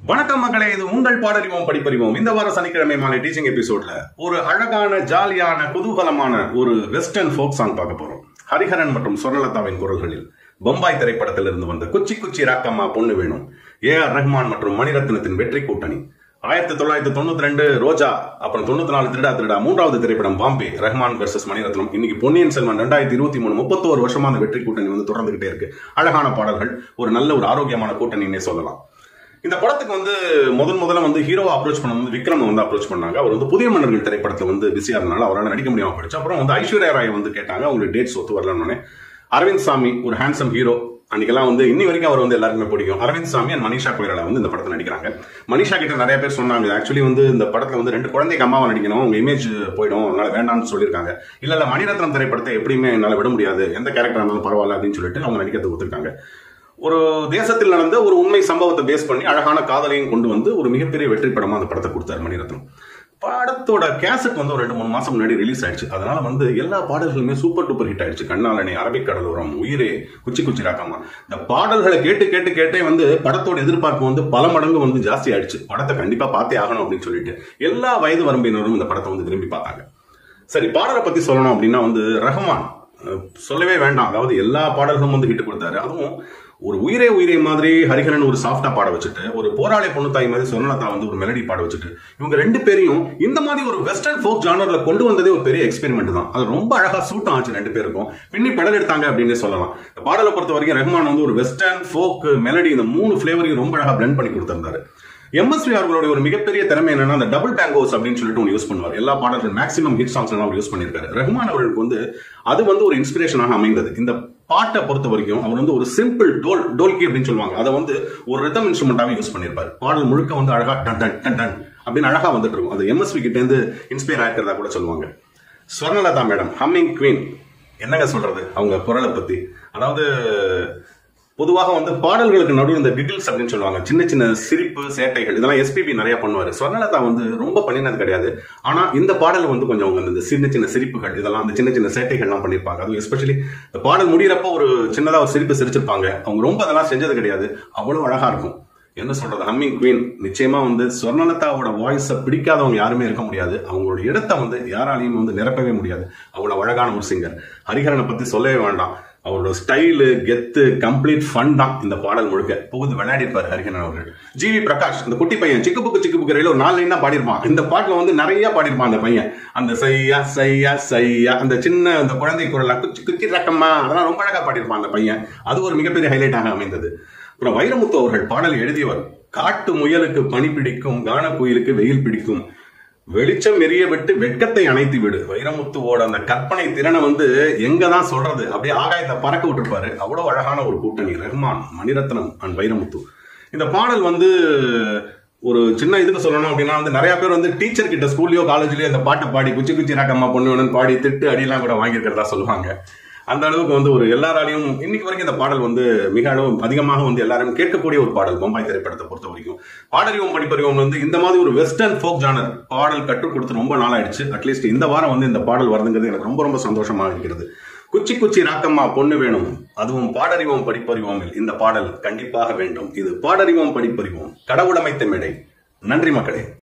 வணக்கம் மக்களே இது உங்கள் பாடறிவோம் படிப்பறிவோம் இந்த வார சனிக்கிழமை மாலை டீச்சிங் எபிசோட்ல ஒரு அழகான ஜாலியான குதூகலமான ஒரு வெஸ்டர்ன் ஃபோக் சாங் பார்க்க போறோம் ஹரிஹரன் மற்றும் சொர்ணலதாவின் குரல்களில் பொம்பாய் திரைப்படத்திலிருந்து வந்த குச்சி குச்சி ராக்கம்மா பொண்ணு வேணும் ஏ ஆர் ரஹ்மான் மற்றும் மணிரத்னத்தின் வெற்றி கூட்டணி ஆயிரத்தி தொள்ளாயிரத்தி தொண்ணூத்தி ரெண்டு ரோஜா அப்புறம் தொண்ணூத்தி நாலு திருடா திருடா மூன்றாவது திரைப்படம் பாம்பே ரஹ்மான் வெர்சஸ் மணிரத்னம் இன்னைக்கு பொன்னியின் செல்வன் ரெண்டாயிரத்தி இருபத்தி மூணு முப்பத்தோரு வருஷமா அந்த வெற்றி கூட்டணி வந்து தொடர்ந்துகிட்டே இருக்கு அழகான பாடல்கள் ஒரு நல்ல ஒரு ஆரோக்கியமான கூட்டணின்னே சொல்லலாம் இந்த படத்துக்கு வந்து முதன் முதல்ல வந்து ஹீரோவை அப்ரோச் பண்ணும்போது விக்ரம் வந்து அப்ரோச் பண்ணாங்க அவர் வந்து புதிய மன்னர்கள் திரைப்படத்தில் வந்து பிஸியா இருந்தனால அவரால் நடிக்க முடியாம போயிடுச்சு அப்புறம் வந்து ஐஸ்வர்யா ராய் வந்து கேட்டாங்க அவங்களுக்கு டேட்ஸ் ஒத்து வரலன்னு அரவிந்த் சாமி ஒரு ஹேண்ட்ஸம் ஹீரோ அன்னைக்கெல்லாம் வந்து இன்னி வரைக்கும் அவர் வந்து எல்லாருக்குமே பிடிக்கும் அரவிந்த் சாமி அண்ட் மனிஷா கொய்ராலா வந்து இந்த படத்தில் நடிக்கிறாங்க மனிஷா கிட்ட நிறைய பேர் சொன்னாங்க ஆக்சுவலி வந்து இந்த படத்துல வந்து ரெண்டு குழந்தைக்கு அம்மாவை நடிக்கணும் உங்க இமேஜ் போயிடும் அதனால வேண்டாம்னு சொல்லியிருக்காங்க இல்ல இல்ல மணிரத்னம் திரைப்படத்தை எப்படியுமே என்னால விட முடியாது எந்த கேரக்டர் இருந்தாலும் பரவாயில்ல அப்படின்னு சொல்லிட்டு அவங்க நடிக்கிறதுக்கு ஒத்துருக்காங்க ஒரு தேசத்தில் நடந்த ஒரு உண்மை சம்பவத்தை பேஸ் பண்ணி அழகான காதலையும் கொண்டு வந்து ஒரு மிகப்பெரிய வெற்றி படமா அந்த படத்தை கொடுத்தாரு மணிரத்னம் படத்தோட கேசட் வந்து ஒரு ரெண்டு மூணு மாசம் முன்னாடி ரிலீஸ் ஆயிடுச்சு அதனால வந்து எல்லா பாடல்களுமே சூப்பர் டூப்பர் ஹிட் ஆயிடுச்சு கண்ணாலனை அரபிக் கடலோரம் உயிரே குச்சி குச்சி ராக்கம்மா இந்த பாடல்களை கேட்டு கேட்டு கேட்டே வந்து படத்தோட எதிர்பார்ப்பு வந்து பல மடங்கு வந்து ஜாஸ்தி ஆயிடுச்சு படத்தை கண்டிப்பா பார்த்தே ஆகணும் அப்படின்னு சொல்லிட்டு எல்லா வயது வரம்பினரும் இந்த படத்தை வந்து விரும்பி பார்த்தாங்க சரி பாடலை பத்தி சொல்லணும் அப்படின்னா வந்து ரஹ்மான் அஹ், சொல்லவே வேண்டாம் அதாவது எல்லா பாடல்களும் வந்து ஹிட் கொடுத்தாரு அதுவும் ஒரு உயிரே உயிரே மாதிரி ஹரிஹரன் ஒரு சாஃப்டா பாட வச்சுட்டு ஒரு போராளி பொண்ணு தாய் மாதிரி சொர்ணலதா வந்து ஒரு மெலடி பாட வச்சுட்டு இவங்க ரெண்டு பேரையும் இந்த மாதிரி ஒரு வெஸ்டர்ன் ஃபோக் ஜானர்ல கொண்டு வந்ததே ஒரு பெரிய எக்ஸ்பெரிமெண்ட் தான் அது ரொம்ப அழகா சூட் ஆச்சு ரெண்டு பேருக்கும் பின்னி பெடல் எடுத்தாங்க அப்படின்னு சொல்லலாம் இந்த பாடலை பொறுத்த வரைக்கும் ரஹ்மான் வந்து ஒரு வெஸ்டர்ன் ஃபோக் மெலடி இந்த மூணு ஃபிளேவரையும் ரொம்ப அழகா பிளெண்ட் பண்ணி கொடுத்திருந்தாரு எம்எஸ்வி அவர்களுடைய ஒரு மிகப்பெரிய திறமை என்னன்னா அந்த டபுள் டேங்கோஸ் அப்படின்னு சொல்லிட்டு ஒன்று யூஸ் பண்ணுவார் எல்லா பாடல்கள் மேக்ஸிமம் ஹிட் சாங்ஸ் அவர் யூஸ் பண்ணியிருக்காரு ரஹ்மான் அவர்களுக்கு வந்து அது வந்து ஒரு இன்ஸ்பிரேஷனாக அமைந்தது இந்த பாட்டை பொறுத்த வரைக்கும் அவர் வந்து ஒரு சிம்பிள் டோல் டோல்கி அப்படின்னு சொல்லுவாங்க அதை வந்து ஒரு ரிதம் இன்ஸ்ட்ருமெண்டாவே யூஸ் பண்ணியிருப்பாரு பாடல் முழுக்க வந்து அழகா டன் டன் டன் டன் அப்படின்னு அழகா வந்துட்டு இருக்கும் அது எம்எஸ்வி கிட்ட இருந்து இன்ஸ்பயர் ஆயிருக்கிறதா கூட சொல்லுவாங்க ஸ்வர்ணலதா மேடம் ஹம்மிங் குவீன் என்னங்க சொல்றது அவங்க குரலை பத்தி அதாவது பொதுவாக வந்து பாடல்களுக்கு நடுவில் இந்த கிகிள்ஸ் அப்படின்னு சொல்லுவாங்க சின்ன சின்ன சிரிப்பு சேட்டைகள் இதெல்லாம் எஸ்பிபி நிறைய பண்ணுவார் ஸ்வர்ணலதா வந்து ரொம்ப பண்ணினது கிடையாது ஆனா இந்த பாடல் வந்து கொஞ்சம் அவங்க இந்த சின்ன சின்ன சிரிப்புகள் இதெல்லாம் அந்த சின்ன சின்ன சேட்டைகள்லாம் பண்ணியிருப்பாங்க அதுவும் எஸ்பெஷலி இந்த பாடல் முடியிறப்போ ஒரு சின்னதா ஒரு சிரிப்பு சிரிச்சிருப்பாங்க அவங்க ரொம்ப அதெல்லாம் செஞ்சது கிடையாது அவ்வளவு அழகா இருக்கும் என்ன சொல்றது ஹம்மிங் குவீன் நிச்சயமா வந்து ஸ்வர்ணலதாவோட வாய்ஸை பிடிக்காதவங்க யாருமே இருக்க முடியாது அவங்களோட இடத்தை வந்து யாராலையும் வந்து நிரப்பவே முடியாது அவ்வளவு அழகான ஒரு சிங்கர் ஹரிஹரனை பத்தி சொல்லவே வேண்டாம் அவரோட ஸ்டைலு கெத்து கம்ப்ளீட் ஃபன் தான் இந்த பாடல் முழுக்க புகுந்து விளையாடிருப்பாரு ஹரிஹரன் அவர்கள் ஜிவி பிரகாஷ் இந்த குட்டி பையன் சிக்கு புக்கு சிக்கு புக்கு ரயில ஒரு நாலு லைன் தான் பாடிருப்பான் இந்த பாட்டுல வந்து நிறைய பாடிருப்பான் அந்த பையன் அந்த சையா சையா சையா அந்த சின்ன அந்த குழந்தை குரலா குச்சி குச்சி ரக்கம்மா அதெல்லாம் ரொம்ப அழகா பாடிருப்பான் அந்த பையன் அது ஒரு மிகப்பெரிய ஹைலைட்டாக அமைந்தது அப்புறம் வைரமுத்து அவர்கள் பாடல் எழுதியவர் காட்டு முயலுக்கு பனி பிடிக்கும் கான குயிலுக்கு வெயில் பிடிக்கும் வெளிச்சம் எரிய விட்டு வெட்கத்தை அணைத்து விடு வைரமுத்துவோட அந்த கற்பனை திறனை வந்து எங்க தான் சொல்றது அப்படியே ஆகாயத்தை பறக்க விட்டுருப்பாரு அவ்வளவு அழகான ஒரு கூட்டணி ரஹ்மான் மணிரத்னம் அண்ட் வைரமுத்து இந்த பாடல் வந்து ஒரு சின்ன இதுக்கு சொல்லணும் அப்படின்னா வந்து நிறைய பேர் வந்து டீச்சர் கிட்ட ஸ்கூல்லயோ காலேஜ்லயோ இந்த பாட்டை பாடி குச்சி குச்சி ராக்கம்மா பொண்ணு வேணும்னு பாடி திட்டு அடியெல்லாம் கூட வாங்கியிருக்கிறதா சொல்லுவாங்க அந்த அளவுக்கு வந்து ஒரு எல்லாராலையும் இன்னைக்கு வரைக்கும் இந்த பாடல் வந்து மிக அளவு அதிகமாக வந்து எல்லாரும் கேட்கக்கூடிய ஒரு பாடல் பொம்பாய் திரைப்படத்தை பொறுத்த வரைக்கும் பாடறிவோம் படிப்பறிவோம் வந்து இந்த மாதிரி ஒரு வெஸ்டர்ன் ஃபோக் ஜானர் பாடல் கற்றுக் கொடுத்து ரொம்ப நாள் ஆயிடுச்சு அட்லீஸ்ட் இந்த வாரம் வந்து இந்த பாடல் வருதுங்கிறது எனக்கு ரொம்ப ரொம்ப சந்தோஷமாக இருக்கிறது குச்சி குச்சி ராக்கம்மா பொண்ணு வேணும் அதுவும் பாடறிவோம் படிப்பறிவோம் இந்த பாடல் கண்டிப்பாக வேண்டும் இது பாடறிவோம் படிப்பறிவோம் கடவுளமைத்த மேடை நன்றி மக்களே